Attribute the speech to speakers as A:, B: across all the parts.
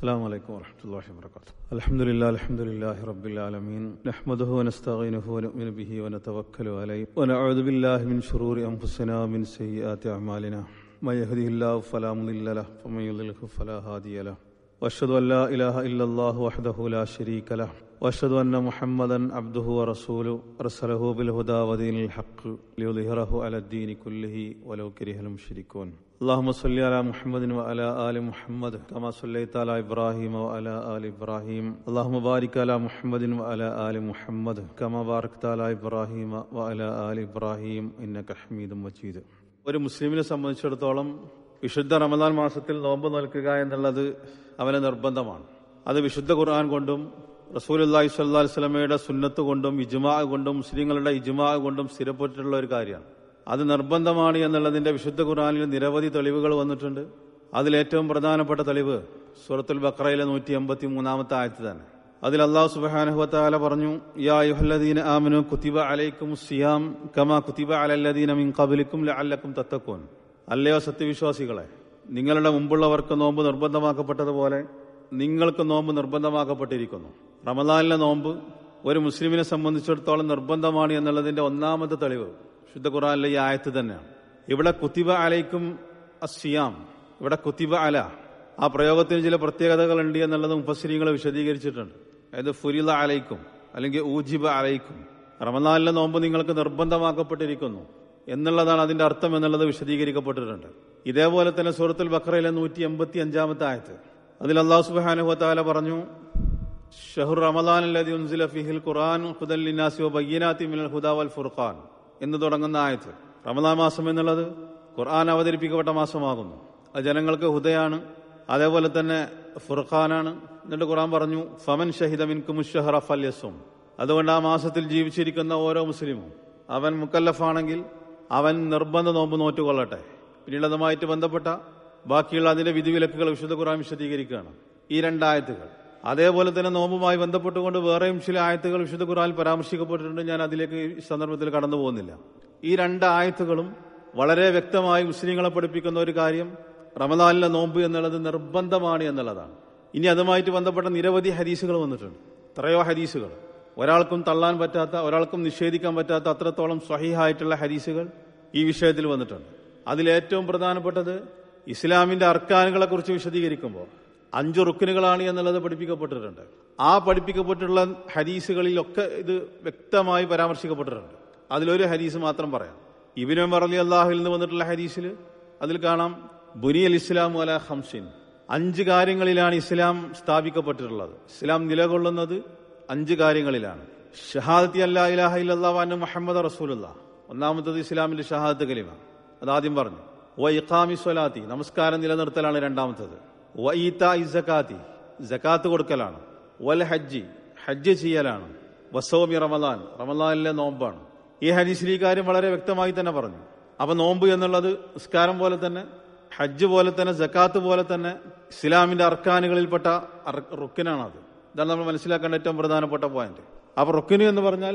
A: السلام عليكم ورحمة الله وبركاته الحمد لله الحمد لله رب العالمين نحمده ونستعينه ونؤمن به ونتوكل عليه ونعوذ بالله من شرور أنفسنا ومن سيئات أعمالنا من يهده الله فلا مضل له ومن يضلله فلا هادي له واشهد ان لا اله الا الله وحده لا شريك له واشهد ان محمدا عبده ورسوله ارسله بالهدى ودين الحق ليظهره على الدين كله ولو كره المشركون اللهم صل على محمد وعلى ال محمد كما صليت على ابراهيم وعلى ال ابراهيم اللهم بارك على محمد وعلى ال محمد كما باركت على ابراهيم وعلى ال ابراهيم انك حميد مجيد ഒരു മുസ്ലിമിനെ സംബന്ധിച്ചിടത്തോളം വിശുദ്ധ റമദാൻ മാസത്തിൽ നോമ്പ് നിൽക്കുക എന്നുള്ളത് അവന് നിർബന്ധമാണ് അത് വിശുദ്ധ ഖുർആൻ കൊണ്ടും റസൂൽ അള്ളാഹി സ്വല്ലാ സ്വലമയുടെ സുന്നത്ത് കൊണ്ടും ഇജ്മാ കൊണ്ടും മുസ്ലിങ്ങളുടെ ഇജ്മാ കൊണ്ടും സ്ഥിരപ്പെട്ടിട്ടുള്ള ഒരു കാര്യമാണ് അത് നിർബന്ധമാണ് എന്നുള്ളതിന്റെ വിശുദ്ധ ഖുർആനിൽ നിരവധി തെളിവുകൾ വന്നിട്ടുണ്ട് അതിലേറ്റവും പ്രധാനപ്പെട്ട തെളിവ് സൂറത്തുൽ ബക്രയിലെ നൂറ്റി എൺപത്തി മൂന്നാമത്തെ ആയത്ത് തന്നെ അതിൽ അള്ളാഹു സുബാനുഹത്താല പറഞ്ഞു യാ യുഹല്ലദീന ആമനു കുത്തിബ അലൈക്കും സിയാം കമാ കുത്തിബ അലല്ലദീന മിൻ കബലിക്കും ലഅല്ലക്കും തത്തക്കോൻ അല്ലയോ സത്യവിശ്വാസികളെ നിങ്ങളുടെ മുമ്പുള്ളവർക്ക് നോമ്പ് നിർബന്ധമാക്കപ്പെട്ടതുപോലെ നിങ്ങൾക്ക് നോമ്പ് നിർബന്ധമാക്കപ്പെട്ടിരിക്കുന്നു റമദാനിലെ നോമ്പ് ഒരു മുസ്ലിമിനെ സംബന്ധിച്ചിടത്തോളം നിർബന്ധമാണ് എന്നുള്ളതിന്റെ ഒന്നാമത്തെ തെളിവ് ശുദ്ധ ഖുറാനിലെ ഈ ആയത്ത് തന്നെയാണ് ഇവിടെ കുത്തിബ അലൈക്കും അസിയാം ഇവിടെ കുത്തിബ അല ആ പ്രയോഗത്തിന് ചില പ്രത്യേകതകളുണ്ട് എന്നുള്ളത് മുഫസ്സിരിങ്ങൾ വിശദീകരിച്ചിട്ടുണ്ട് അതായത് ഫുരില അലൈക്കും അല്ലെങ്കിൽ ഊജിബ അലൈക്കും റമദാനിലെ നോമ്പ് നിങ്ങൾക്ക് നിർബന്ധമാക്കപ്പെട്ടിരിക്കുന്നു എന്നുള്ളതാണ് അതിന്റെ അർത്ഥം എന്നുള്ളത് വിശദീകരിക്കപ്പെട്ടിട്ടുണ്ട് ഇതേപോലെ തന്നെ സൂറത്തുൽ ബക്രയിലെ നൂറ്റി എൺപത്തി അഞ്ചാമത്തെ ആയത്ത് അതിൽ അള്ളാഹു സുബാനുഹത്താല പറഞ്ഞു ഷഹുർ റമദാൻ അല്ലദി ഉൻസില ഫിഹിൽ ഖുർആൻ ഹുദൽ ലിന്നാസി വബയ്യിനാത്തി മിനൽ ഹുദാ വൽ ഫുർഖാൻ എന്ന് തുടങ്ങുന്ന ആയത്ത് റമദാൻ മാസം എന്നുള്ളത് ഖുർആൻ അവതരിപ്പിക്കപ്പെട്ട മാസമാകുന്നു അത് ജനങ്ങൾക്ക് ഹുദയാണ് അതേപോലെ തന്നെ ഫുർഖാനാണ് എന്നിട്ട് ഖുർആൻ പറഞ്ഞു ഫമൻ ഷഹിദ മിൻകും മുഷഹറ ഫല്യസും അതുകൊണ്ട് ആ മാസത്തിൽ ജീവിച്ചിരിക്കുന്ന ഓരോ മുസ്ലിമും അവൻ മുക്കല്ലഫാണെങ്കിൽ അവൻ നിർബന്ധ നോമ്പ് നോറ്റുകൊള്ളട്ടെ പിന്നീട് അതുമായിട്ട് ബന്ധപ്പെട്ട ബാക്കിയുള്ള അതിന്റെ വിധിവിലക്കുകൾ വിശുദ്ധ ഖുർആൻ വിശദീകരിക്കുകയാണ് ഈ രണ്ടായത്തുകൾ അതേപോലെ തന്നെ നോമ്പുമായി ബന്ധപ്പെട്ടുകൊണ്ട് വേറെയും ചില ആയത്തുകൾ വിശുദ്ധ ഖുർആൻ പരാമർശിക്കപ്പെട്ടിട്ടുണ്ട് ഞാൻ അതിലേക്ക് ഈ സന്ദർഭത്തിൽ കടന്നു പോകുന്നില്ല ഈ രണ്ട് ആയത്തുകളും വളരെ വ്യക്തമായി മുസ്ലിങ്ങളെ പഠിപ്പിക്കുന്ന ഒരു കാര്യം റമദാനിലെ നോമ്പ് എന്നുള്ളത് നിർബന്ധമാണ് എന്നുള്ളതാണ് ഇനി അതുമായിട്ട് ബന്ധപ്പെട്ട നിരവധി ഹദീസുകൾ വന്നിട്ടുണ്ട് എത്രയോ ഹദീസുകൾ ഒരാൾക്കും തള്ളാൻ പറ്റാത്ത ഒരാൾക്കും നിഷേധിക്കാൻ പറ്റാത്ത അത്രത്തോളം സ്വഹീഹായിട്ടുള്ള ഹദീസുകൾ ഈ വിഷയത്തിൽ വന്നിട്ടുണ്ട് അതിലേറ്റവും പ്രധാനപ്പെട്ടത് ഇസ്ലാമിന്റെ അർക്കാനുകളെ കുറിച്ച് വിശദീകരിക്കുമ്പോൾ അഞ്ചു റുക്കിനുകളാണ് എന്നുള്ളത് പഠിപ്പിക്കപ്പെട്ടിട്ടുണ്ട് ആ പഠിപ്പിക്കപ്പെട്ടിട്ടുള്ള ഹദീസുകളിലൊക്കെ ഇത് വ്യക്തമായി പരാമർശിക്കപ്പെട്ടിട്ടുണ്ട് അതിലൊരു ഹദീസ് മാത്രം പറയാം ഇബിനു മറലി അള്ളാഹുവിൽ നിന്ന് വന്നിട്ടുള്ള ഹദീസിൽ അതിൽ കാണാം ബുനിയൽ ഇസ്ലാം അല ഹംസിൻ അഞ്ച് കാര്യങ്ങളിലാണ് ഇസ്ലാം സ്ഥാപിക്കപ്പെട്ടിട്ടുള്ളത് ഇസ്ലാം നിലകൊള്ളുന്നത് അഞ്ച് കാര്യങ്ങളിലാണ് ഷഹാദത്തി അല്ലാ ഇലാഹ ഇല്ലാഹു മുഹമ്മദ് റസൂലുള്ള ഒന്നാമത്തത് ഇസ്ലാമിന്റെ ഷഹാദത്ത് കലിമ അതാദ്യം പറഞ്ഞു വ ഇഖാമി സ്വലാത്തി നമസ്കാരം നിലനിർത്തലാണ് രണ്ടാമത്തത് വ ഈത്ത ഇസക്കാത്തി ജക്കാത്ത് കൊടുക്കലാണ് വൽ ഹജ്ജി ഹജ്ജ് ചെയ്യലാണ് വസോമി റമദാൻ റമദാനിലെ നോമ്പാണ് ഈ ഹദീസിൽ ഈ കാര്യം വളരെ വ്യക്തമായി തന്നെ പറഞ്ഞു അപ്പൊ നോമ്പ് എന്നുള്ളത് നിസ്കാരം പോലെ തന്നെ ഹജ്ജ് പോലെ തന്നെ ജക്കാത്ത് പോലെ തന്നെ ഇസ്ലാമിന്റെ അർക്കാനുകളിൽപ്പെട്ട റുക്കിനാണ് അത് ഇതാണ് നമ്മൾ മനസ്സിലാക്കേണ്ട ഏറ്റവും പ്രധാനപ്പെട്ട പോയിന്റ് അപ്പൊ റുക്കിന് എന്ന് പറഞ്ഞാൽ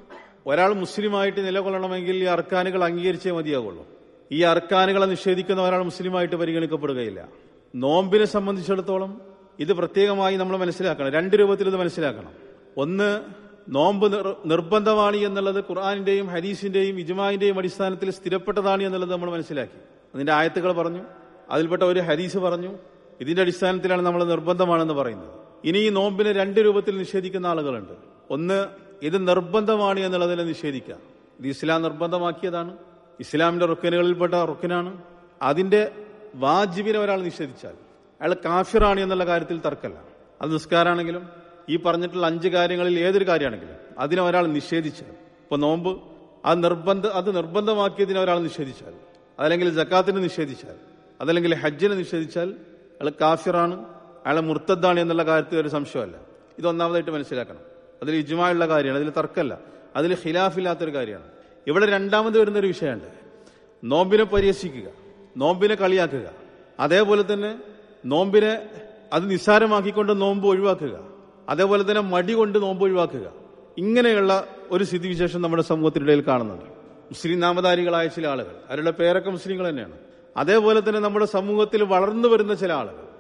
A: ഒരാൾ മുസ്ലിമായിട്ട് നിലകൊള്ളണമെങ്കിൽ ഈ അർക്കാനുകൾ അംഗീകരിച്ചേ മതിയാകുള്ളൂ ഈ അർക്കാനുകളെ നിഷേധിക്കുന്ന ഒരാൾ മുസ്ലിമായിട്ട് പരിഗണിക്കപ്പെടുകയില്ല നോമ്പിനെ സംബന്ധിച്ചിടത്തോളം ഇത് പ്രത്യേകമായി നമ്മൾ മനസ്സിലാക്കണം രണ്ട് രൂപത്തിൽ ഇത് മനസ്സിലാക്കണം ഒന്ന് നോമ്പ് നിർബന്ധമാണ് എന്നുള്ളത് ഖുർആാനിന്റെയും ഹദീസിന്റെയും ഇജ്മാന്റെയും അടിസ്ഥാനത്തിൽ സ്ഥിരപ്പെട്ടതാണ് എന്നുള്ളത് നമ്മൾ മനസ്സിലാക്കി അതിന്റെ ആയത്തുകൾ പറഞ്ഞു അതിൽപ്പെട്ട ഒരു ഹദീസ് പറഞ്ഞു ഇതിന്റെ അടിസ്ഥാനത്തിലാണ് നമ്മൾ നിർബന്ധമാണെന്ന് പറയുന്നത് ഇനി ഈ നോമ്പിനെ രണ്ട് രൂപത്തിൽ നിഷേധിക്കുന്ന ആളുകളുണ്ട് ഒന്ന് ഇത് നിർബന്ധമാണ് എന്നുള്ളതിനെ നിഷേധിക്കുക ഇത് ഇസ്ലാം നിർബന്ധമാക്കിയതാണ് ഇസ്ലാമിന്റെ റുക്കനുകളിൽപ്പെട്ട റുക്കനാണ് അതിന്റെ വാജിബിനെ ഒരാൾ നിഷേധിച്ചാൽ അയാൾ കാഫിറാണ് എന്നുള്ള കാര്യത്തിൽ തർക്കമല്ല അത് നിസ്കാരാണെങ്കിലും ഈ പറഞ്ഞിട്ടുള്ള അഞ്ച് കാര്യങ്ങളിൽ ഏതൊരു കാര്യമാണെങ്കിലും അതിനെ ഒരാൾ നിഷേധിച്ചാൽ ഇപ്പൊ നോമ്പ് അത് നിർബന്ധ അത് നിർബന്ധമാക്കിയതിനെ ഒരാൾ നിഷേധിച്ചാൽ അതല്ലെങ്കിൽ ജക്കാത്തിന് നിഷേധിച്ചാൽ അതല്ലെങ്കിൽ ഹജ്ജിനെ നിഷേധിച്ചാൽ അയാൾ കാഫിറാണ് അയാളെ മുർത്തദ്ദാണ് എന്നുള്ള കാര്യത്തിൽ ഒരു സംശയമല്ല ഇത് ഒന്നാമതായിട്ട് മനസ്സിലാക്കണം അതിൽ ഇജുമായുള്ള കാര്യമാണ് അതിൽ തർക്കമല്ല അതിൽ ഖിലാഫില്ലാത്തൊരു കാര്യമാണ് ഇവിടെ രണ്ടാമത് വരുന്ന ഒരു വിഷയമുണ്ട് നോമ്പിനെ പരിഹസിക്കുക നോമ്പിനെ കളിയാക്കുക അതേപോലെ തന്നെ നോമ്പിനെ അത് നിസ്സാരമാക്കിക്കൊണ്ട് നോമ്പ് ഒഴിവാക്കുക അതേപോലെ തന്നെ മടി കൊണ്ട് നോമ്പ് ഒഴിവാക്കുക ഇങ്ങനെയുള്ള ഒരു സ്ഥിതിവിശേഷം നമ്മുടെ സമൂഹത്തിനിടയിൽ കാണുന്നുണ്ട് മുസ്ലിം നാമധാരികളായ ചില ആളുകൾ അവരുടെ പേരൊക്കെ മുസ്ലിങ്ങൾ തന്നെയാണ് അതേപോലെ തന്നെ നമ്മുടെ സമൂഹത്തിൽ വളർന്നു വരുന്ന ചില ആളുകൾ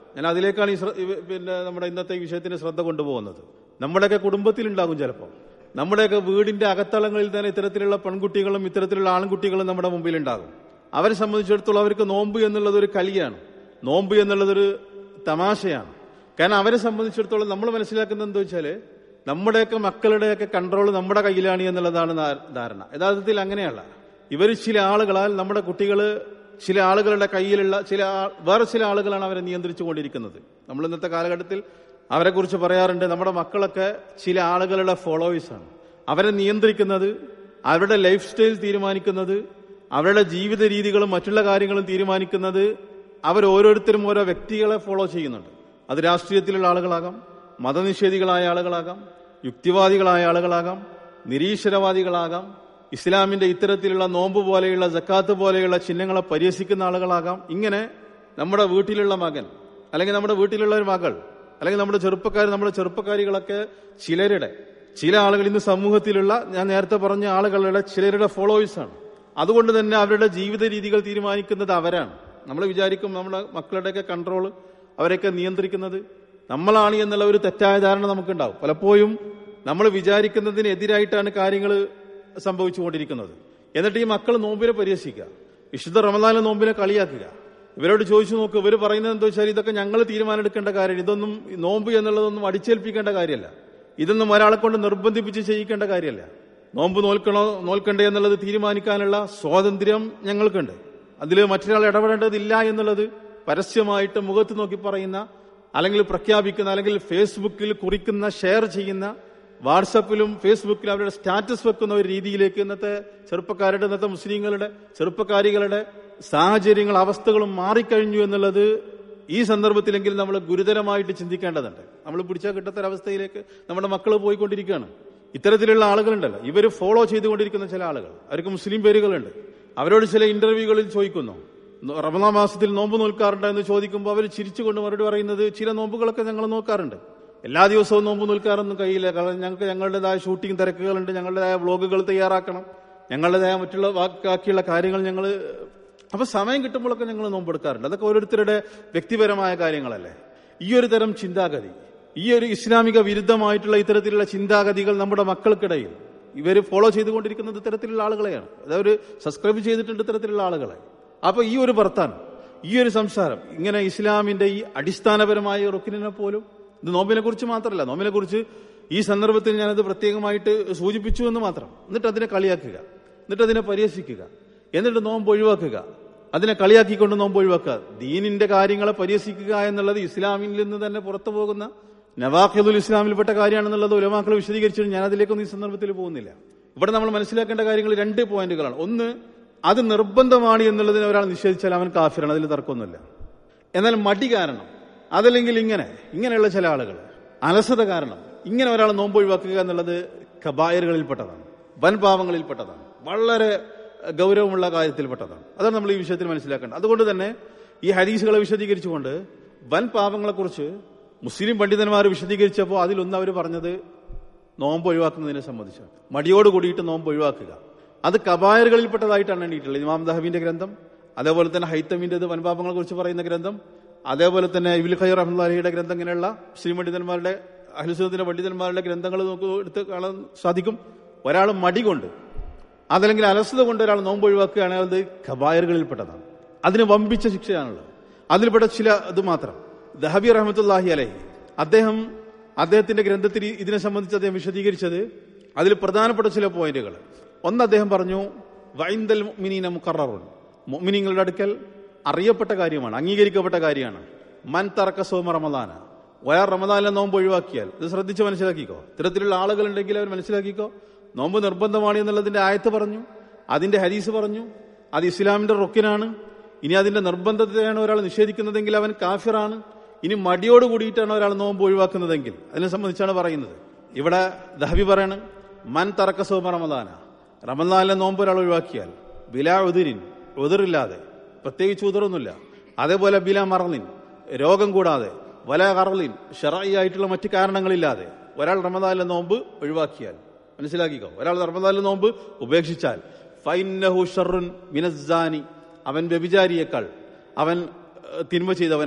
A: ഞാൻ അതിലേക്കാണ് ഈ ശ്ര- ഈ പിന്നെ നമ്മുടെ ഇന്നത്തെ ഈ വിഷയത്തിന് ശ്രദ്ധ കൊണ്ടുപോകുന്നത് നമ്മുടെയൊക്കെ കുടുംബത്തിലുണ്ടാകും ചിലപ്പോൾ നമ്മുടെയൊക്കെ വീടിന്റെ അകത്തളങ്ങളിൽ തന്നെ ഇത്തരത്തിലുള്ള പെൺകുട്ടികളും ഇത്തരത്തിലുള്ള ആൺകുട്ടികളും നമ്മുടെ മുമ്പിലുണ്ടാകും അവരെ സംബന്ധിച്ചിടത്തോളം അവർക്ക് നോമ്പ് എന്നുള്ളത് ഒരു കലിയാണ് നോമ്പ് എന്നുള്ളതൊരു തമാശയാണ് കാരണം അവരെ സംബന്ധിച്ചിടത്തോളം നമ്മൾ മനസ്സിലാക്കുന്നത് എന്താ വെച്ചാല് നമ്മുടെയൊക്കെ മക്കളുടെയൊക്കെ കൺട്രോൾ നമ്മുടെ കയ്യിലാണ് എന്നുള്ളതാണ് ധാ- ധാരണ യഥാർത്ഥത്തിൽ അങ്ങനെയല്ല ഇവർ ചില ആളുകളാൽ നമ്മുടെ കുട്ടികൾ ചില ആളുകളുടെ കയ്യിലുള്ള ചില ആ- വേറെ ചില ആളുകളാണ് അവരെ നിയന്ത്രിച്ചു കൊണ്ടിരിക്കുന്നത് നമ്മൾ ഇന്നത്തെ കാലഘട്ടത്തിൽ അവരെ കുറിച്ച് പറയാറുണ്ട് നമ്മുടെ മക്കളൊക്കെ ചില ആളുകളുടെ ഫോളോവേഴ്സ് ആണ് അവരെ നിയന്ത്രിക്കുന്നത് അവരുടെ ലൈഫ് സ്റ്റൈൽ തീരുമാനിക്കുന്നത് അവരുടെ ജീവിത രീതികളും മറ്റുള്ള കാര്യങ്ങളും തീരുമാനിക്കുന്നത് അവർ ഓരോരുത്തരും ഓരോ വ്യക്തികളെ ഫോളോ ചെയ്യുന്നുണ്ട് അത് രാഷ്ട്രീയത്തിലുള്ള ആളുകളാകാം മതനിഷേധികളായ ആളുകളാകാം യുക്തിവാദികളായ ആളുകളാകാം നിരീശ്വരവാദികളാകാം ഇസ്ലാമിന്റെ ഇത്തരത്തിലുള്ള നോമ്പ് പോലെയുള്ള ജക്കാത്ത് പോലെയുള്ള ചിഹ്നങ്ങളെ പരിഹസിക്കുന്ന ആളുകളാകാം ഇങ്ങനെ നമ്മുടെ വീട്ടിലുള്ള മകൻ അല്ലെങ്കിൽ നമ്മുടെ വീട്ടിലുള്ള ഒരു മകൾ അല്ലെങ്കിൽ നമ്മുടെ ചെറുപ്പക്കാർ നമ്മുടെ ചെറുപ്പക്കാരികളൊക്കെ ചിലരുടെ ചില ആളുകൾ ഇന്ന് സമൂഹത്തിലുള്ള ഞാൻ നേരത്തെ പറഞ്ഞ ആളുകളുടെ ചിലരുടെ ഫോളോവേഴ്സാണ് അതുകൊണ്ട് തന്നെ അവരുടെ ജീവിത രീതികൾ തീരുമാനിക്കുന്നത് അവരാണ് നമ്മൾ വിചാരിക്കും നമ്മുടെ മക്കളുടെയൊക്കെ കൺട്രോൾ അവരെയൊക്കെ നിയന്ത്രിക്കുന്നത് നമ്മളാണ് എന്നുള്ള ഒരു തെറ്റായ ധാരണ നമുക്കുണ്ടാവും പലപ്പോഴും നമ്മൾ വിചാരിക്കുന്നതിന് എതിരായിട്ടാണ് കാര്യങ്ങൾ സംഭവിച്ചുകൊണ്ടിരിക്കുന്നത് എന്നിട്ട് ഈ മക്കൾ നോമ്പിനെ പരിഹസിക്കുക വിശുദ്ധ റമദാനിലെ നോമ്പിനെ കളിയാക്കുക ഇവരോട് ചോദിച്ചു നോക്ക് ഇവർ പറയുന്നത് എന്താ വെച്ചാൽ ഇതൊക്കെ ഞങ്ങൾ തീരുമാനം എടുക്കേണ്ട കാര്യം ഇതൊന്നും ഈ നോമ്പ് എന്നുള്ളതൊന്നും അടിച്ചേൽപ്പിക്കേണ്ട കാര്യമല്ല ഇതൊന്നും ഒരാളെ കൊണ്ട് നിർബന്ധിപ്പിച്ച് ചെയ്യിക്കേണ്ട കാര്യമല്ല നോമ്പ് നോൽക്കണോ നോൽക്കണ്ടേ എന്നുള്ളത് തീരുമാനിക്കാനുള്ള സ്വാതന്ത്ര്യം ഞങ്ങൾക്കുണ്ട് അതിൽ മറ്റൊരാൾ ഇടപെടേണ്ടതില്ല എന്നുള്ളത് പരസ്യമായിട്ട് മുഖത്ത് നോക്കി പറയുന്ന അല്ലെങ്കിൽ പ്രഖ്യാപിക്കുന്ന അല്ലെങ്കിൽ ഫേസ്ബുക്കിൽ കുറിക്കുന്ന ഷെയർ ചെയ്യുന്ന വാട്സപ്പിലും ഫേസ്ബുക്കിലും അവരുടെ സ്റ്റാറ്റസ് വെക്കുന്ന ഒരു രീതിയിലേക്ക് ഇന്നത്തെ ചെറുപ്പക്കാരുടെ ഇന്നത്തെ മുസ്ലിങ്ങളുടെ ചെറുപ്പക്കാരികളുടെ സാഹചര്യങ്ങൾ അവസ്ഥകളും മാറിക്കഴിഞ്ഞു എന്നുള്ളത് ഈ സന്ദർഭത്തിലെങ്കിലും നമ്മൾ ഗുരുതരമായിട്ട് ചിന്തിക്കേണ്ടതുണ്ട് നമ്മൾ പിടിച്ചാൽ കിട്ടാത്തൊരവസ്ഥയിലേക്ക് നമ്മുടെ മക്കൾ പോയിക്കൊണ്ടിരിക്കുകയാണ് ഇത്തരത്തിലുള്ള ആളുകളുണ്ടല്ലോ ഇവർ ഫോളോ ചെയ്തുകൊണ്ടിരിക്കുന്ന ചില ആളുകൾ അവർക്ക് മുസ്ലിം പേരുകളുണ്ട് അവരോട് ചില ഇന്റർവ്യൂകളിൽ ചോദിക്കുന്നു റമദാൻ മാസത്തിൽ നോമ്പ് നോൽക്കാറുണ്ടോ എന്ന് ചോദിക്കുമ്പോൾ അവർ ചിരിച്ചുകൊണ്ട് മറുപടി പറയുന്നത് ചില നോമ്പുകളൊക്കെ ഞങ്ങൾ നോക്കാറുണ്ട് എല്ലാ ദിവസവും നോമ്പ് നോൽക്കാറൊന്നും കഴിയില്ല കാരണം ഞങ്ങൾക്ക് ഞങ്ങളുടേതായ ഷൂട്ടിംഗ് തിരക്കുകളുണ്ട് ഞങ്ങളുടേതായ വ്ളോഗുകൾ തയ്യാറാക്കണം ഞങ്ങളുടേതായ മറ്റുള്ള ബാക്കിയുള്ള കാര്യങ്ങൾ ഞങ്ങൾ അപ്പൊ സമയം കിട്ടുമ്പോഴൊക്കെ ഞങ്ങൾ നോമ്പെടുക്കാറുണ്ട് അതൊക്കെ ഓരോരുത്തരുടെ വ്യക്തിപരമായ കാര്യങ്ങളല്ലേ ഈ ഒരു തരം ചിന്താഗതി ഈ ഒരു ഇസ്ലാമിക വിരുദ്ധമായിട്ടുള്ള ഇത്തരത്തിലുള്ള ചിന്താഗതികൾ നമ്മുടെ മക്കൾക്കിടയിൽ ഇവർ ഫോളോ ചെയ്തുകൊണ്ടിരിക്കുന്നത് ഇത്തരത്തിലുള്ള ആളുകളെയാണ് അതൊരു സബ്സ്ക്രൈബ് ചെയ്തിട്ടുണ്ട് ഇത്തരത്തിലുള്ള ആളുകളെ അപ്പൊ ഈ ഒരു വർത്താനം ഈ ഒരു സംസാരം ഇങ്ങനെ ഇസ്ലാമിന്റെ ഈ അടിസ്ഥാനപരമായ റുക്കിനെ പോലും ഇത് നോമ്പിനെ കുറിച്ച് മാത്രമല്ല നോമ്പിനെ കുറിച്ച് ഈ സന്ദർഭത്തിൽ ഞാനത് പ്രത്യേകമായിട്ട് സൂചിപ്പിച്ചു എന്ന് മാത്രം എന്നിട്ട് അതിനെ കളിയാക്കുക എന്നിട്ട് അതിനെ പരിഹസിക്കുക എന്നിട്ട് നോമ്പ് ഒഴിവാക്കുക അതിനെ കളിയാക്കിക്കൊണ്ട് നോമ്പ് ഒഴിവാക്കുക ദീനിന്റെ കാര്യങ്ങളെ പരിഹസിക്കുക എന്നുള്ളത് ഇസ്ലാമിൽ നിന്ന് തന്നെ പുറത്തു പോകുന്ന നവാഖിദുൽ ഇസ്ലാമിൽപ്പെട്ട കാര്യമാണെന്നുള്ളത് ഉലമാക്കൾ വിശദീകരിച്ചിട്ട് ഞാൻ അതിലേക്കൊന്നും ഈ സന്ദർഭത്തിൽ പോകുന്നില്ല ഇവിടെ നമ്മൾ മനസ്സിലാക്കേണ്ട കാര്യങ്ങൾ രണ്ട് പോയിന്റുകളാണ് ഒന്ന് അത് നിർബന്ധമാണ് എന്നുള്ളതിനെ ഒരാൾ നിഷേധിച്ചാൽ അവൻ കാഫിറാണ് അതിൽ തർക്കമൊന്നുമില്ല എന്നാൽ മടി കാരണം അതല്ലെങ്കിൽ ഇങ്ങനെ ഇങ്ങനെയുള്ള ചില ആളുകൾ അലസത കാരണം ഇങ്ങനെ ഒരാൾ നോമ്പ് ഒഴിവാക്കുക എന്നുള്ളത് കബായറുകളിൽപ്പെട്ടതാണ് വൻപാവങ്ങളിൽപ്പെട്ടതാണ് വളരെ ഗൗരവമുള്ള കാര്യത്തിൽപ്പെട്ടതാണ് അതാണ് നമ്മൾ ഈ വിഷയത്തിൽ മനസ്സിലാക്കേണ്ടത് അതുകൊണ്ട് തന്നെ ഈ ഹദീസുകളെ വിശദീകരിച്ചുകൊണ്ട് വൻ പാപങ്ങളെക്കുറിച്ച് മുസ്ലിം പണ്ഡിതന്മാർ വിശദീകരിച്ചപ്പോൾ അതിലൊന്ന് അവർ പറഞ്ഞത് നോമ്പ് ഒഴിവാക്കുന്നതിനെ സംബന്ധിച്ചാണ് മടിയോട് കൂടിയിട്ട് നോമ്പ് ഒഴിവാക്കുക അത് കബായറുകളിൽപ്പെട്ടതായിട്ടാണ് എണ്ണീട്ടുള്ളത് ഇമാം ദഹബിന്റെ ഗ്രന്ഥം അതേപോലെ തന്നെ ഹൈത്തമിന്റേത് വൻപാപങ്ങളെ കുറിച്ച് പറയുന്ന ഗ്രന്ഥം അതേപോലെ തന്നെ ഇബിൽ ഖൈർ അഹമ്മദ് ഗ്രന്ഥം ഇങ്ങനെയുള്ള മുസ്ലിം പണ്ഡിതന്മാരുടെ അഹ്ലുസുദ്ദീന്റെ പണ്ഡിതന്മാരുടെ ഗ്രന്ഥങ്ങൾ നമുക്ക് എടുത്ത് കാണാൻ സാധിക്കും ഒരാൾ മടി കൊണ്ട് അതല്ലെങ്കിൽ അലസത കൊണ്ട് ഒരാൾ നോമ്പ് ഒഴിവാക്കുകയാണെങ്കിൽ അത് ഖബായറുകളിൽപ്പെട്ടതാണ് അതിന് വമ്പിച്ച ശിക്ഷയാണുള്ളത് അതിൽപ്പെട്ട ചില ഇത് മാത്രം ദഹബി റഹമത്തുല്ലാഹി അലഹി അദ്ദേഹം അദ്ദേഹത്തിന്റെ ഗ്രന്ഥത്തിൽ ഇതിനെ സംബന്ധിച്ച് അദ്ദേഹം വിശദീകരിച്ചത് അതിൽ പ്രധാനപ്പെട്ട ചില പോയിന്റുകൾ ഒന്ന് അദ്ദേഹം പറഞ്ഞു വൈന്ദൽ മിനീന മുക്കറുൻ മൊമിനിങ്ങളുടെ അടുക്കൽ അറിയപ്പെട്ട കാര്യമാണ് അംഗീകരിക്കപ്പെട്ട കാര്യമാണ് മൻ തറക്ക സോമ റമദാന ഒരാൾ റമദാനിലെ നോമ്പ് ഒഴിവാക്കിയാൽ ഇത് ശ്രദ്ധിച്ച് മനസ്സിലാക്കിക്കോ ഇത്തരത്തിലുള്ള ആളുകളുണ്ടെങ്കിൽ അവർ മനസ്സിലാക്കിക്കോ നോമ്പ് നിർബന്ധമാണ് എന്നുള്ളതിന്റെ ആയത്ത് പറഞ്ഞു അതിന്റെ ഹരീസ് പറഞ്ഞു അത് ഇസ്ലാമിന്റെ റൊക്കിനാണ് ഇനി അതിന്റെ നിർബന്ധത്തെയാണ് ഒരാൾ നിഷേധിക്കുന്നതെങ്കിൽ അവൻ കാഫിറാണ് ഇനി മടിയോട് കൂടിയിട്ടാണ് ഒരാൾ നോമ്പ് ഒഴിവാക്കുന്നതെങ്കിൽ അതിനെ സംബന്ധിച്ചാണ് പറയുന്നത് ഇവിടെ ദഹബി പറയാണ് മൻ തറക്ക സോമ റമദാന റമദാനിലെ നോമ്പ് ഒരാൾ ഒഴിവാക്കിയാൽ ബിലാ ഉതിരിൻ ഉതിറില്ലാതെ പ്രത്യേകിച്ച് ഉതിറൊന്നുമില്ല അതേപോലെ ബില മറലിൻ രോഗം കൂടാതെ വല കറലിൻ ഷെറായി ആയിട്ടുള്ള മറ്റു കാരണങ്ങളില്ലാതെ ഒരാൾ റമദാനിലെ നോമ്പ് ഒഴിവാക്കിയാൽ മനസ്സിലാക്കിക്കോ ഒരാൾ റമദാനിലെ നോമ്പ് ഉപേക്ഷിച്ചാൽ ഫൈനഹു ഷറുൻ മിനസാനി അവൻ വ്യഭിചാരിയേക്കാൾ അവൻ ഏഹ്, തിന്മ ചെയ്തവനാണ്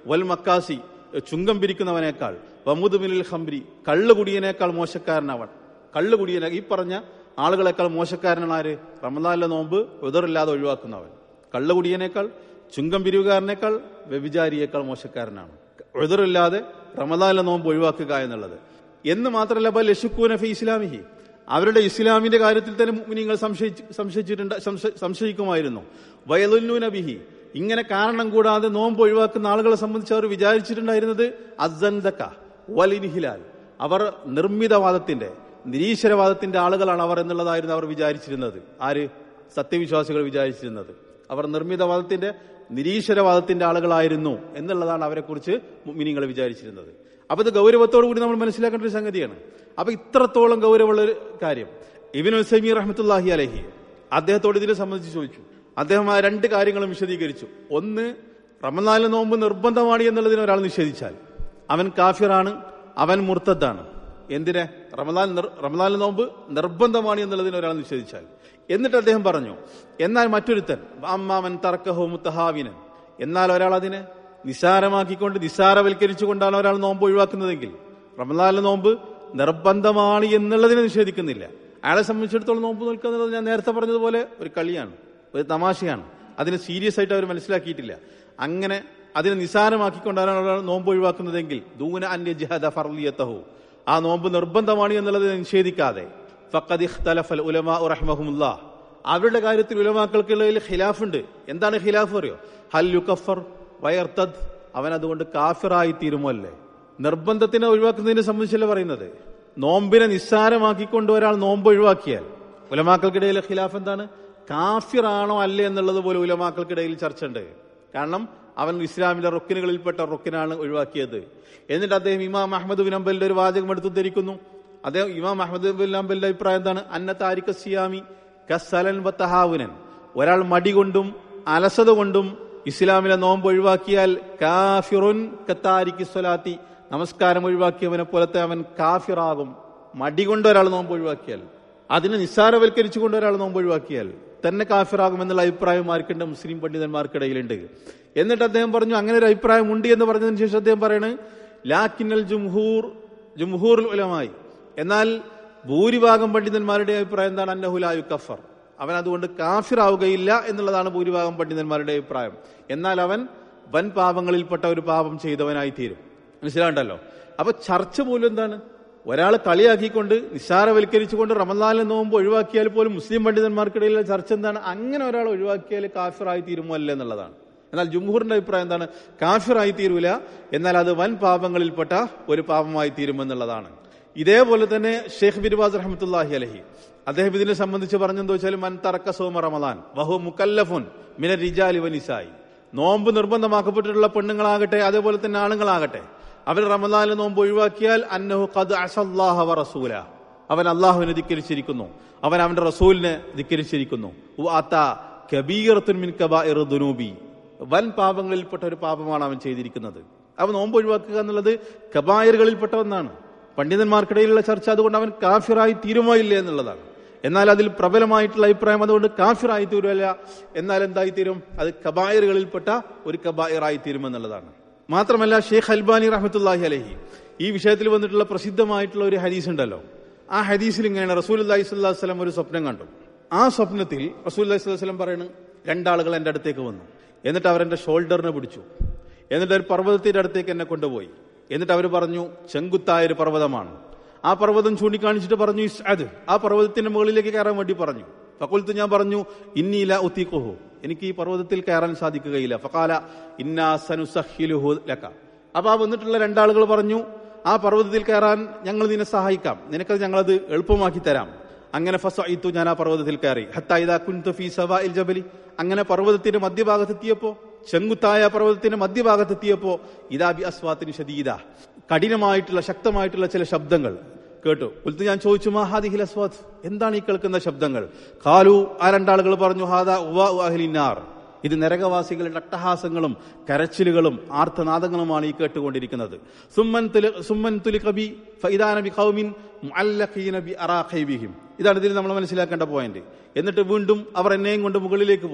A: വൽ മക്കാസി ചുങ്കം പിരിക്കുന്നവനേക്കാൾ വമുദുമിനിൽ ഹംബരി കള്ളുകുടിയനേക്കാൾ മോശക്കാരനവൻ കള്ളുകുടിയനെ ഈ പറഞ്ഞ ആളുകളെക്കാൾ മോശക്കാരനാണ് ആര് റമദാനിലെ നോമ്പ് ഉദറില്ലാതെ ഒഴിവാക്കുന്നവൻ കള്ളുകുടിയനേക്കാൾ ചുങ്കം പിരിവുകാരനേക്കാൾ വ്യഭിചാരിയേക്കാൾ മോശക്കാരനാണ് ഉദറില്ലാതെ റമദാനിലെ നോമ്പ് ഒഴിവാക്കുക എന്നുള്ളത് എന്ന് മാത്രമല്ല ബൽ യശുക്കൂന ഫി ഇസ്ലാമിഹി അവരുടെ ഇസ്ലാമിന്റെ കാര്യത്തിൽ തന്നെ നിങ്ങൾ സംശയിച്ചിട്ടുണ്ട് സംശ- സംശയിക്കുമായിരുന്നു വയലുന്നൂന ബിഹി ഇങ്ങനെ കാരണം കൂടാതെ നോമ്പ് ഒഴിവാക്കുന്ന ആളുകളെ സംബന്ധിച്ച് അവർ വിചാരിച്ചിട്ടുണ്ടായിരുന്നത് അസന്തക്ക വലിനിഹിലാൽ അവർ നിർമ്മിതവാദത്തിന്റെ നിരീശ്വരവാദത്തിന്റെ ആളുകളാണ് അവർ എന്നുള്ളതായിരുന്നു അവർ വിചാരിച്ചിരുന്നത് ആര് സത്യവിശ്വാസികൾ വിചാരിച്ചിരുന്നത് അവർ നിർമ്മിതവാദത്തിന്റെ നിരീശ്വരവാദത്തിന്റെ ആളുകളായിരുന്നു എന്നുള്ളതാണ് അവരെക്കുറിച്ച് മിനിങ്ങൾ വിചാരിച്ചിരുന്നത് അപ്പൊ ഇത് ഗൗരവത്തോടു കൂടി നമ്മൾ മനസ്സിലാക്കേണ്ട ഒരു സംഗതിയാണ് അപ്പൊ ഇത്രത്തോളം ഗൗരവമുള്ള ഒരു കാര്യം ഇബിൻ ഉസൈമി റഹ്മത്തുല്ലാഹി അലഹി അദ്ദേഹത്തോട് ഇതിനെ സംബന്ധിച്ച് ചോദിച്ചു അദ്ദേഹം ആ രണ്ട് കാര്യങ്ങളും വിശദീകരിച്ചു ഒന്ന് റമദാനിലെ നോമ്പ് നിർബന്ധമാണ് എന്നുള്ളതിന് ഒരാൾ നിഷേധിച്ചാൽ അവൻ കാഫിറാണ് അവൻ മുർത്തദ്ദാണ് എന്തിനെ റമദാൻ നിർ- റമദാനിലെ നോമ്പ് നിർബന്ധമാണ് എന്നുള്ളതിന് ഒരാൾ നിഷേധിച്ചാൽ എന്നിട്ട് അദ്ദേഹം പറഞ്ഞു എന്നാൽ മറ്റൊരുത്തൻ അമ്മാമൻ തർക്കഹോ മുത്തഹാവിനൻ എന്നാൽ ഒരാൾ അതിനെ നിസാരമാക്കിക്കൊണ്ട് നിസാരവൽക്കരിച്ചുകൊണ്ടാണ് ഒരാൾ നോമ്പ് ഒഴിവാക്കുന്നതെങ്കിൽ റമദാനിലെ നോമ്പ് നിർബന്ധമാണ് എന്നുള്ളതിനെ നിഷേധിക്കുന്നില്ല അയാളെ സംബന്ധിച്ചിടത്തോളം നോമ്പ് നിൽക്കുക എന്നുള്ളത് ഞാൻ നേരത്തെ പറഞ്ഞതുപോലെ ഒരു കളിയാണ് ഒരു തമാശയാണ് അതിനെ സീരിയസ് ആയിട്ട് അവർ മനസ്സിലാക്കിയിട്ടില്ല അങ്ങനെ അതിനെ നിസാരമാക്കിക്കൊണ്ടാണ് ഒരാൾ നോമ്പ് ഒഴിവാക്കുന്നതെങ്കിൽ ദൂന അന്യ ജിഹദ ഫർലിയത്തഹു ആ നോമ്പ് നിർബന്ധമാണ് എന്നുള്ളത് നിഷേധിക്കാതെ ഫഖദ് ഇഖ്തലഫൽ ഉലമാ റഹ്മഹുമുല്ലാ അവരുടെ കാര്യത്തിൽ ഉലമാക്കൾക്കുള്ളതിൽ ഖിലാഫുണ്ട് എന്താണ് ഖിലാഫ് അറിയോ ഹൽ യുക്കഫർ വയർത്തദ് അവൻ അതുകൊണ്ട് കാഫിറായി തീരുമോ അല്ലേ നിർബന്ധത്തിനെ ഒഴിവാക്കുന്നതിനെ സംബന്ധിച്ചല്ല പറയുന്നത് നോമ്പിനെ നിസ്സാരമാക്കിക്കൊണ്ട് ഒരാൾ നോമ്പ് ഒഴിവാക്കിയാൽ ഉലമാക്കൾക്കിടയിലെ ഖിലാഫ് എന്താണ് കാഫിറാണോ അല്ലേ എന്നുള്ളത് പോലെ ഉലമാക്കൾക്കിടയിൽ ചർച്ച ഉണ്ട് കാരണം അവൻ ഇസ്ലാമിലെ റൊക്കിനുകളിൽപ്പെട്ട റൊക്കിനാണ് ഒഴിവാക്കിയത് എന്നിട്ട് അദ്ദേഹം ഇമാം അഹമ്മദ് ബിൻ അംബലിന്റെ ഒരു വാചകം എടുത്ത് ധരിക്കുന്നു അദ്ദേഹം ഇമാം അഹമ്മദ് ബിൻ അംബലിന്റെ അഭിപ്രായം എന്താണ് അന്ന താരിഖ സിയാമി കസലൻ ബത്തഹാവുനൻ ഒരാൾ മടി കൊണ്ടും അലസത കൊണ്ടും ഇസ്ലാമിലെ നോമ്പ് ഒഴിവാക്കിയാൽ കാഫിറുൻ കത്താരിക്ക് സ്വലാത്തി നമസ്കാരം ഒഴിവാക്കിയവനെ പോലത്തെ അവൻ കാഫിറാകും മടി കൊണ്ട് ഒരാൾ നോമ്പ് ഒഴിവാക്കിയാൽ അതിനെ നിസ്സാരവൽക്കരിച്ചുകൊണ്ട് ഒരാൾ നോമ്പ് ഒഴിവാക്കിയാൽ തന്നെ കാഫിറാകും എന്നുള്ള അഭിപ്രായം ആർക്കുണ്ട് മുസ്ലിം പണ്ഡിതന്മാർക്കിടയിലുണ്ട് എന്നിട്ട് അദ്ദേഹം പറഞ്ഞു അങ്ങനെ ഒരു അഭിപ്രായം ഉണ്ട് എന്ന് പറഞ്ഞതിന് ശേഷം അദ്ദേഹം പറയണ് ലാക്കിന്നൽ ജുംഹൂർ ജുംഹൂർ ഉലമായി എന്നാൽ ഭൂരിഭാഗം പണ്ഡിതന്മാരുടെ അഭിപ്രായം എന്താണ് അന്നഹുലായു കഫർ അവൻ അതുകൊണ്ട് കാഫിറാവുകയില്ല എന്നുള്ളതാണ് ഭൂരിഭാഗം പണ്ഡിതന്മാരുടെ അഭിപ്രായം എന്നാൽ അവൻ വൻ പാപങ്ങളിൽപ്പെട്ട ഒരു പാപം ചെയ്തവനായി തീരും മനസ്സിലാണ്ടല്ലോ അപ്പൊ ചർച്ച പോലും എന്താണ് ഒരാൾ കളിയാക്കിക്കൊണ്ട് നിസ്സാരവൽക്കരിച്ചുകൊണ്ട് റമദാനിലെ നോമ്പ് ഒഴിവാക്കിയാൽ പോലും മുസ്ലിം പണ്ഡിതന്മാർക്കിടയിലെ ചർച്ച എന്താണ് അങ്ങനെ ഒരാൾ ഒഴിവാക്കിയാൽ കാഫിറായി തീരുമോ അല്ല എന്നുള്ളതാണ് എന്നാൽ ജുംഹൂറിന്റെ അഭിപ്രായം എന്താണ് കാഫിറായി തീരൂല എന്നാൽ അത് വൻ പാപങ്ങളിൽപ്പെട്ട ഒരു പാപമായി തീരുമെന്നുള്ളതാണ് ഇതേപോലെ തന്നെ ഷെയ്ഖ് ബിർബാസ് റഹമത്തുല്ലാഹി അലഹി അദ്ദേഹം ഇതിനെ സംബന്ധിച്ച് പറഞ്ഞെന്ന് വെച്ചാൽ മൻ തറക്ക സോമ റമദാൻ വഹു മുക്കല്ലഫുൻ മിന റിജാലി വനിസായി നോമ്പ് നിർബന്ധമാക്കപ്പെട്ടിട്ടുള്ള പെണ്ണുങ്ങളാകട്ടെ അതേപോലെ തന്നെ ആണുങ്ങളാകട്ടെ അവർ റമദാനിലെ നോമ്പ് ഒഴിവാക്കിയാൽ അന്നഹു ഖദ് അസല്ലാഹ വ റസൂല അവൻ അള്ളാഹുവിനെ ധിക്കരിച്ചിരിക്കുന്നു അവൻ അവന്റെ റസൂലിനെ ധിക്കരിച്ചിരിക്കുന്നു വഅത കബീറത്തുൻ മിൻ കബാഇർ ദുനൂബി വൻ പാപങ്ങളിൽപ്പെട്ട ഒരു പാപമാണ് അവൻ ചെയ്തിരിക്കുന്നത് അവൻ നോമ്പ് ഒഴിവാക്കുക എന്നുള്ളത് കബായറുകളിൽപ്പെട്ട ഒന്നാണ് പണ്ഡിതന്മാർക്കിടയിലുള്ള ചർച്ച അതുകൊണ്ട് അവൻ കാഫിറായി തീരുമോ ഇല്ലേ എന്നുള്ളതാണ് എന്നാൽ അതിൽ പ്രബലമായിട്ടുള്ള അഭിപ്രായം അതുകൊണ്ട് കാഫിറായി തീരുമല്ല എന്നാൽ എന്തായി തീരും അത് കബായറുകളിൽപ്പെട്ട ഒരു കബായറായി തീരുമെന്നുള്ളതാണ് മാത്രമല്ല ഷെയ്ഖ് അൽബാനി റഹ്മത്തുല്ലാഹി അലഹി ഈ വിഷയത്തിൽ വന്നിട്ടുള്ള പ്രസിദ്ധമായിട്ടുള്ള ഒരു ഹദീസ് ഉണ്ടല്ലോ ആ ഹദീസിൽ ഇങ്ങനെയാണ് റസൂൽ അല്ലാഹി സ്വല്ലാഹു വസ്ലം ഒരു സ്വപ്നം കണ്ടു ആ സ്വപ്നത്തിൽ റസൂൽ അല്ലാഹി സ്വലം വസ്ലം പറയുന്നു രണ്ടാളുകൾ എൻ്റെ അടുത്തേക്ക് വന്നു എന്നിട്ട് അവരെന്റെ ഷോൾഡറിനെ പിടിച്ചു എന്നിട്ട് ഒരു പർവ്വതത്തിന്റെ അടുത്തേക്ക് എന്നെ കൊണ്ടുപോയി എന്നിട്ട് അവർ പറഞ്ഞു ചെങ്കുത്തായ ഒരു പർവ്വതമാണ് ആ പർവ്വതം ചൂണ്ടിക്കാണിച്ചിട്ട് പറഞ്ഞു അത് ആ പർവ്വതത്തിന്റെ മുകളിലേക്ക് കയറാൻ വേണ്ടി പറഞ്ഞു ഫക്കുലത്ത് ഞാൻ പറഞ്ഞു ഇന്നീല ഉത്തീക്കുഹു എനിക്ക് ഈ പർവ്വതത്തിൽ കയറാൻ സാധിക്കുകയില്ല ഫക്കാല ഇന്നാ സനുസഹിലുഹു ലക്ക അപ്പൊ ആ വന്നിട്ടുള്ള രണ്ടാളുകൾ പറഞ്ഞു ആ പർവ്വതത്തിൽ കയറാൻ ഞങ്ങൾ നിന്നെ സഹായിക്കാം നിനക്കത് ഞങ്ങളത് എളുപ്പമാക്കി തരാം അങ്ങനെ ഫസഇത്തു ഞാൻ ആ പർവ്വതത്തിൽ കയറി ഹത്താ ഇദാ കുൻതു ഫീ സവാഇൽ ജബലി അങ്ങനെ പർവ്വതത്തിന്റെ മധ്യഭാഗത്തെത്തിയപ്പോ ചെങ്കുത്തായ പർവ്വതത്തിന്റെ മധ്യഭാഗത്തെത്തിയപ്പോ ഇദാ ബി അസ്വാത്തിന് ഷദീദ കഠിനമായിട്ടുള്ള ശക്തമായിട്ടുള്ള ചില ശബ്ദങ്ങൾ കേട്ടു ഉൽത്ത് ഞാൻ ചോദിച്ചു മഹാദിഹിൽ അസ്വാദ് എന്താണ് ഈ കേൾക്കുന്ന ശബ്ദങ്ങൾ കാലു ആ രണ്ടാളുകൾ പറഞ്ഞു ഹാദാ ഉവാ അഹ്ലിന്നാർ ഇത് നരകവാസികളുടെ അട്ടഹാസങ്ങളും കരച്ചിലുകളും ആർത്തനാദങ്ങളുമാണ് ഈ കേട്ടുകൊണ്ടിരിക്കുന്നത് സുമ്മൻ തുലി- സുമ്മൻ തുലിഖബി ഫൈദാന ബി ഖൗമിൻ മുഅല്ലഖീന ബി അറാഖൈബിഹിം ഇതാണ് ഇതിൽ നമ്മൾ മനസ്സിലാക്കേണ്ട പോയിന്റ് എന്നിട്ട് വീണ്ടും അവർ എന്നെയും കൊണ്ട് മുകളിലേക്ക് പോയി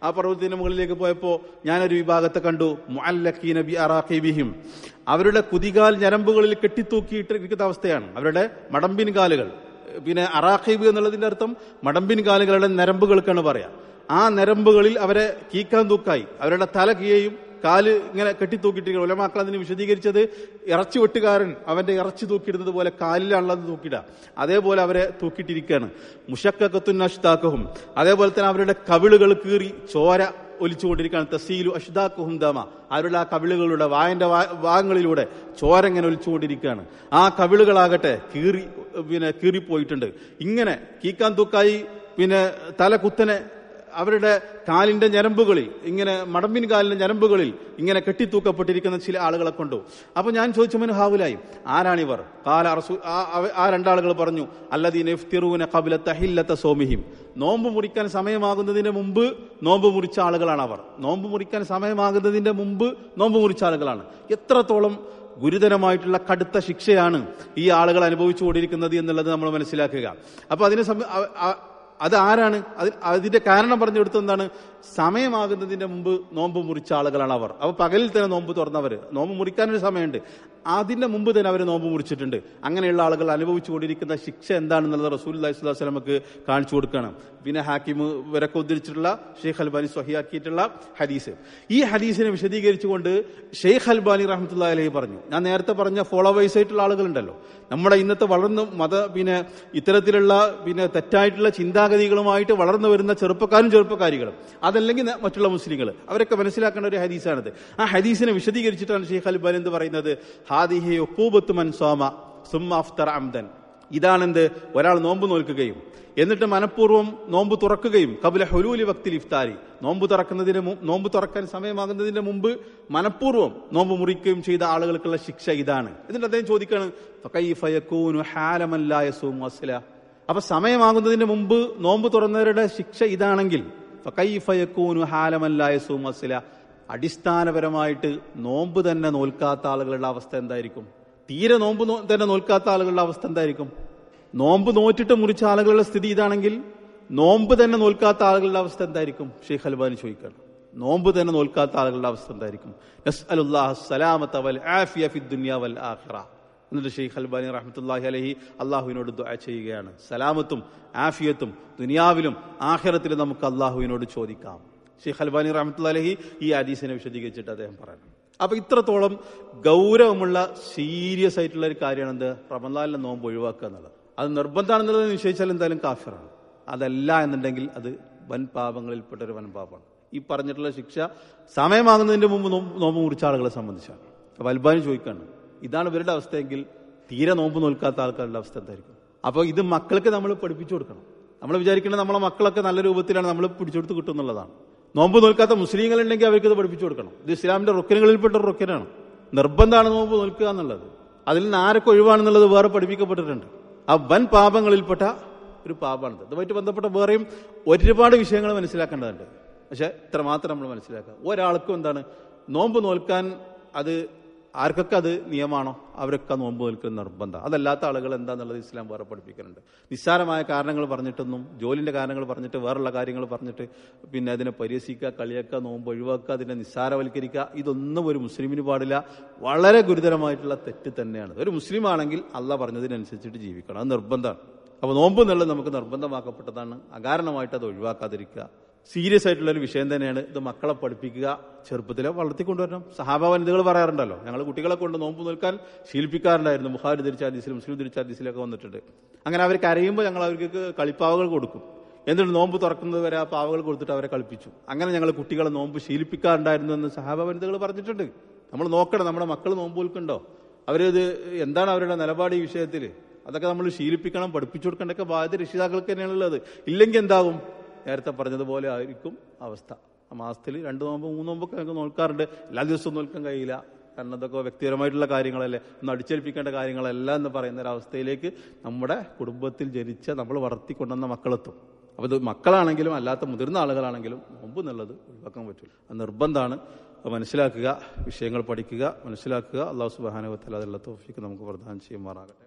B: ആ പർവ്വതത്തിന്റെ മുകളിലേക്ക് പോയപ്പോ ഞാനൊരു വിഭാഗത്തെ കണ്ടു മുഅല്ലഖീന ബി അറാഖിബിഹിം അവരുടെ കുതികാൽ ഞരമ്പുകളിൽ കെട്ടിത്തൂക്കിയിട്ടിരിക്കുന്ന അവസ്ഥയാണ് അവരുടെ മടമ്പിൻ കാലുകൾ പിന്നെ അറാഖീബ് എന്നുള്ളതിന്റെ അർത്ഥം മടമ്പിൻ കാലുകളുടെ നരമ്പുകൾക്കാണ് പറയാ ആ നരമ്പുകളിൽ അവരെ കീക്കാൻ തൂക്കായി അവരുടെ തല കീയയും കാല് ഇങ്ങനെ കെട്ടിത്തൂക്കിയിട്ടിരിക്കണം ഒലമാക്കൾ അതിന് വിശദീകരിച്ചത് ഇറച്ചി വെട്ടുകാരൻ അവന്റെ ഇറച്ചി തൂക്കിയിടുന്നത് പോലെ കാലിലാണുള്ളത് തൂക്കിയിടുക അതേപോലെ അവരെ തൂക്കിയിട്ടിരിക്കുകയാണ് മുഷക്കത്തുൻ അഷ്താക്കഹും അതേപോലെ തന്നെ അവരുടെ കവിളുകൾ കീറി ചോര ഒലിച്ചുകൊണ്ടിരിക്കുകയാണ് തസീലു അഷ്താക്കുഹും ദമ അവരുടെ ആ കവിളുകളുടെ വായന്റെ വാ- ഭാഗങ്ങളിലൂടെ ചോര ഇങ്ങനെ ഒലിച്ചുകൊണ്ടിരിക്കുകയാണ് ആ കവിളുകളാകട്ടെ കീറി പിന്നെ കീറിപ്പോയിട്ടുണ്ട് ഇങ്ങനെ കീക്കാൻ തൂക്കായി പിന്നെ തല കുത്തനെ അവരുടെ കാലിന്റെ ഞരമ്പുകളിൽ ഇങ്ങനെ മടമ്പിൻ കാലിന്റെ ഞരമ്പുകളിൽ ഇങ്ങനെ കെട്ടിത്തൂക്കപ്പെട്ടിരിക്കുന്ന ചില ആളുകളെ കൊണ്ടു അപ്പൊ ഞാൻ ചോദിച്ചു മൻ ഹാവുലായി ആരാണിവർ കാല അറസു ആ- അവ- ആ രണ്ടാളുകൾ പറഞ്ഞു അല്ലദീന ഇഫ്തിറൂന ഖബല തഹില്ലത്ത സോമിഹിം നോമ്പ് മുറിക്കാൻ സമയമാകുന്നതിന് മുമ്പ് നോമ്പ് മുറിച്ച ആളുകളാണ് അവർ നോമ്പ് മുറിക്കാൻ സമയമാകുന്നതിന്റെ മുമ്പ് നോമ്പ് മുറിച്ച ആളുകളാണ് എത്രത്തോളം ഗുരുതരമായിട്ടുള്ള കടുത്ത ശിക്ഷയാണ് ഈ ആളുകൾ അനുഭവിച്ചുകൊണ്ടിരിക്കുന്നത് എന്നുള്ളത് നമ്മൾ മനസ്സിലാക്കുക അപ്പൊ അതിന് സമ- അ- അ- അത് ആരാണ് അത് അതിന്റെ കാരണം പറഞ്ഞു കൊടുത്തത് എന്താണ് സമയമാകുന്നതിന്റെ മുമ്പ് നോമ്പ് മുറിച്ച ആളുകളാണ് അവർ അപ്പൊ പകലിൽ തന്നെ നോമ്പ് തുറന്നവര് നോമ്പ് മുറിക്കാനൊരു സമയമുണ്ട് അതിന്റെ മുമ്പ് തന്നെ അവർ നോമ്പ് മുറിച്ചിട്ടുണ്ട് അങ്ങനെയുള്ള ആളുകൾ അനുഭവിച്ചു കൊണ്ടിരിക്കുന്ന ശിക്ഷ എന്താണെന്നുള്ളത് റസൂൽ അലൈഹി സ്വലമക്ക് കാണിച്ചു കൊടുക്കണം പിന്നെ ഹാക്കിം ഇവരൊക്കെ ഉദ്ധരിച്ചിട്ടുള്ള ഷെയ്ഖ് അൽബാനി സ്വഹിയാക്കിയിട്ടുള്ള ഹദീസ് ഈ ഹദീസിനെ വിശദീകരിച്ചുകൊണ്ട് ഷെയ്ഖ് അൽബാനി റഹ്മത്തുള്ള അലഹി പറഞ്ഞു ഞാൻ നേരത്തെ പറഞ്ഞ ഫോളോവേഴ്സ് ആയിട്ടുള്ള ആളുകളുണ്ടല്ലോ നമ്മുടെ ഇന്നത്തെ വളർന്ന് മത പിന്നെ ഇത്തരത്തിലുള്ള പിന്നെ തെറ്റായിട്ടുള്ള ചിന്താഗതികളുമായിട്ട് വളർന്നു വരുന്ന ചെറുപ്പക്കാരും ചെറുപ്പക്കാരികളും അതല്ലെങ്കിൽ ന- മറ്റുള്ള മുസ്ലിങ്ങൾ അവരൊക്കെ മനസ്സിലാക്കേണ്ട ഒരു ഹദീസാണിത് ആ ഹദീസിനെ വിശദീകരിച്ചിട്ടാണ് ഷെയ്ഖ് അൽബാൻ എന്ത് പറയുന്നത് ഹാദിഹി ഒക്കൂബത്ത് മൻ സോമ സുമ്മ അഫ്തർ അംദൻ ഇതാണെന്ത് ഒരാൾ നോമ്പ് നോൽക്കുകയും എന്നിട്ട് മനഃപൂർവ്വം നോമ്പ് തുറക്കുകയും കപില ഹുലൂലി വക്തിൽ ഇഫ്താരി നോമ്പ് തുറക്കുന്നതിന് മു- നോമ്പ് തുറക്കാൻ സമയമാകുന്നതിന് മുമ്പ് മനഃപൂർവ്വം നോമ്പ് മുറിക്കുകയും ചെയ്ത ആളുകൾക്കുള്ള ശിക്ഷ ഇതാണ് എന്നിട്ട് അദ്ദേഹം ചോദിക്കാണ് ഫകൈഫ യകൂനു ഹാലമൻ ലാ യസൂമു വസ്ല. അപ്പൊ സമയമാകുന്നതിന് മുമ്പ് നോമ്പ് തുറന്നവരുടെ ശിക്ഷ ഇതാണെങ്കിൽ ഫകൈഫ യകൂനു ഹാലമൻ ലാ യസൂമു വസ്ല. അടിസ്ഥാനപരമായിട്ട് നോമ്പ് തന്നെ നോൽക്കാത്ത ആളുകളുടെ അവസ്ഥ എന്തായിരിക്കും തീരെ നോമ്പ് നോ- തന്നെ നോൽക്കാത്ത ആളുകളുടെ അവസ്ഥ എന്തായിരിക്കും നോമ്പ് നോറ്റിട്ട് മുറിച്ച ആളുകളുടെ സ്ഥിതി ഇതാണെങ്കിൽ നോമ്പ് തന്നെ നോൽക്കാത്ത ആളുകളുടെ അവസ്ഥ എന്തായിരിക്കും ഷെയ്ഖ് അൽബാനി ചോദിക്കാണ് നോമ്പ് തന്നെ നോൽക്കാത്ത ആളുകളുടെ അവസ്ഥ എന്തായിരിക്കും നസ്അലുല്ലാഹ സലാമത വൽ ആഫിയ ഫിദ് ദുനിയ വൽ ആഖിറ എന്നിട്ട് ഷെയ്ഖ് അൽബാനി റഹ്മത്തുല്ലാഹി അലഹി അള്ളാഹുവിനോട് ദുആ ചെയ്യുകയാണ് സലാമത്തും ആഫിയത്തും ദുനിയാവിലും ആഖിറത്തിലും നമുക്ക് അള്ളാഹുവിനോട് ചോദിക്കാം ഷെയ്ഖ് അൽബാനി റഹ്മത്തുല്ലാഹി അലഹി ഈ ഹദീസിനെ വിശദീകരിച്ചിട്ട് അദ്ദേഹം പറയുന്നു അപ്പൊ ഇത്രത്തോളം ഗൗരവമുള്ള സീരിയസ് ആയിട്ടുള്ള ഒരു കാര്യമാണ് എന്ത് റമദാനിലെ നോമ്പ് ഒഴിവാക്കുക എന്നുള്ളത് അത് നിർബന്ധമാണെന്നുള്ളത് നിശ്ചയിച്ചാൽ എന്തായാലും കാഫിറാണ് അതല്ല എന്നുണ്ടെങ്കിൽ അത് വൻ പാപങ്ങളിൽപ്പെട്ട ഒരു വൻ പാപമാണ് ഈ പറഞ്ഞിട്ടുള്ള ശിക്ഷ സമയമാകുന്നതിന്റെ മുമ്പ് നോമ്പ് നോമ്പ് മുറിച്ച ആളുകളെ സംബന്ധിച്ചാണ് അപ്പൊ അൽബാനി ചോദിക്കാണ് ഇതാണ് ഇവരുടെ അവസ്ഥയെങ്കിൽ തീരെ നോമ്പ് നോൽക്കാത്ത ആൾക്കാരുടെ അവസ്ഥ എന്തായിരിക്കും അപ്പോൾ ഇത് മക്കൾക്ക് നമ്മൾ പഠിപ്പിച്ചു കൊടുക്കണം നമ്മൾ വിചാരിക്കുന്നത് നമ്മളെ മക്കളൊക്കെ നല്ല രൂപത്തിലാണ് നമ്മൾ പിടിച്ചെടുത്ത് കിട്ടുന്നുള്ളതാണ് നോമ്പ് നോൽക്കാത്ത മുസ്ലിങ്ങൾ ഉണ്ടെങ്കിൽ അവർക്ക് ഇത് പഠിപ്പിച്ചു കൊടുക്കണം ഇത് ഇസ്ലാമിന്റെ റുക്കനുകളിൽപ്പെട്ട ഒരു റുക്കനാണ് നിർബന്ധമാണ് നോമ്പ് നോൽക്കുക എന്നുള്ളത് അതിൽ നിന്ന് ആരൊക്കെ ഒഴിവാണെന്നുള്ളത് വേറെ പഠിപ്പിക്കപ്പെട്ടിട്ടുണ്ട് ആ വൻ പാപങ്ങളിൽപ്പെട്ട ഒരു പാപമാണിത് ഇതുമായിട്ട് ബന്ധപ്പെട്ട വേറെയും ഒരുപാട് വിഷയങ്ങൾ മനസ്സിലാക്കേണ്ടതുണ്ട് പക്ഷെ ഇത്ര മാത്രം നമ്മൾ മനസ്സിലാക്കുക ഒരാൾക്കും എന്താണ് നോമ്പ് നോൽക്കാൻ അത് ആർക്കൊക്കെ അത് നിയമമാണോ അവരൊക്കെ നോമ്പ് നോൽക്കുന്ന നിർബന്ധം അതല്ലാത്ത ആളുകൾ എന്താന്നുള്ളത് ഇസ്ലാം വേറെ പഠിപ്പിക്കുന്നുണ്ട് നിസ്സാരമായ കാരണങ്ങൾ പറഞ്ഞിട്ടൊന്നും ജോലിന്റെ കാരണങ്ങൾ പറഞ്ഞിട്ട് വേറുള്ള കാര്യങ്ങൾ പറഞ്ഞിട്ട് പിന്നെ അതിനെ പരിഹസിക്കുക കളിയാക്കുക നോമ്പ് ഒഴിവാക്കുക അതിനെ നിസ്സാരവൽക്കരിക്കുക ഇതൊന്നും ഒരു മുസ്ലിമിന് പാടില്ല വളരെ ഗുരുതരമായിട്ടുള്ള തെറ്റ് തന്നെയാണ് ഒരു മുസ്ലിം ആണെങ്കിൽ അല്ല പറഞ്ഞതിനനുസരിച്ചിട്ട് ജീവിക്കണം അത് നിർബന്ധമാണ് അപ്പൊ നോമ്പ് എന്നുള്ളത് നമുക്ക് നിർബന്ധമാക്കപ്പെട്ടതാണ് അകാരണമായിട്ട് അത് ഒഴിവാക്കാതിരിക്കുക സീരിയസ് ആയിട്ടുള്ള ഒരു വിഷയം തന്നെയാണ് ഇത് മക്കളെ പഠിപ്പിക്കുക ചെറുപ്പത്തിലെ വളർത്തിക്കൊണ്ടുവരണം സഹാബ വനിതകൾ പറയാറുണ്ടല്ലോ ഞങ്ങൾ കുട്ടികളെ കൊണ്ട് നോമ്പ് നിൽക്കാൻ ശീലിപ്പിക്കാറുണ്ടായിരുന്നു മുഹാരി ധരിച്ച ഹദീസിലും മുസ്ലിം ധരിച്ച ഹദീസിലൊക്കെ വന്നിട്ടുണ്ട് അങ്ങനെ അവർ കരയുമ്പോൾ ഞങ്ങൾ അവർക്ക് കളിപ്പാവകൾ കൊടുക്കും എന്നിട്ട് നോമ്പ് തുറക്കുന്നത് വരെ ആ പാവകൾ കൊടുത്തിട്ട് അവരെ കളിപ്പിച്ചു അങ്ങനെ ഞങ്ങൾ കുട്ടികളെ നോമ്പ് ശീലിപ്പിക്കാറുണ്ടായിരുന്നു എന്ന് സഹാബ വനിതകൾ പറഞ്ഞിട്ടുണ്ട് നമ്മൾ നോക്കണം നമ്മുടെ മക്കൾ നോമ്പ് നിൽക്കുന്നുണ്ടോ അവരത് എന്താണ് അവരുടെ നിലപാട് ഈ വിഷയത്തിൽ അതൊക്കെ നമ്മൾ ശീലിപ്പിക്കണം പഠിപ്പിച്ചു കൊടുക്കേണ്ടൊക്കെ ബാധ്യത രക്ഷിതാക്കൾക്ക് തന്നെയാണുള്ളത് ഇല്ലെങ്കിൽ എന്താവും നേരത്തെ പറഞ്ഞതുപോലെ ആയിരിക്കും അവസ്ഥ ആ മാസത്തിൽ രണ്ട് നോമ്പ് മൂന്ന് നോമ്പൊക്കെ ഞങ്ങൾക്ക് നോൽക്കാറുണ്ട് എല്ലാ ദിവസവും നോൽക്കാൻ കഴിയില്ല കാരണം അതൊക്കെ വ്യക്തിപരമായിട്ടുള്ള കാര്യങ്ങളല്ലേ ഒന്ന് അടിച്ചേൽപ്പിക്കേണ്ട കാര്യങ്ങളല്ല എന്ന് പറയുന്ന ഒരു അവസ്ഥയിലേക്ക് നമ്മുടെ കുടുംബത്തിൽ ജനിച്ച നമ്മൾ വളർത്തിക്കൊണ്ടുവന്ന മക്കളെത്തും അപ്പോൾ ഇത് മക്കളാണെങ്കിലും അല്ലാത്ത മുതിർന്ന ആളുകളാണെങ്കിലും നോമ്പ് എന്നുള്ളത് ഒഴിവാക്കാൻ പറ്റില്ല അത് നിർബന്ധമാണ് അത് മനസ്സിലാക്കുക വിഷയങ്ങൾ പഠിക്കുക മനസ്സിലാക്കുക അള്ളാഹു സുബാനുവത്തല അതുള്ള തോഫിക്ക് നമുക്ക് പ്രദാനം ചെയ്യുമാറാകട്ടെ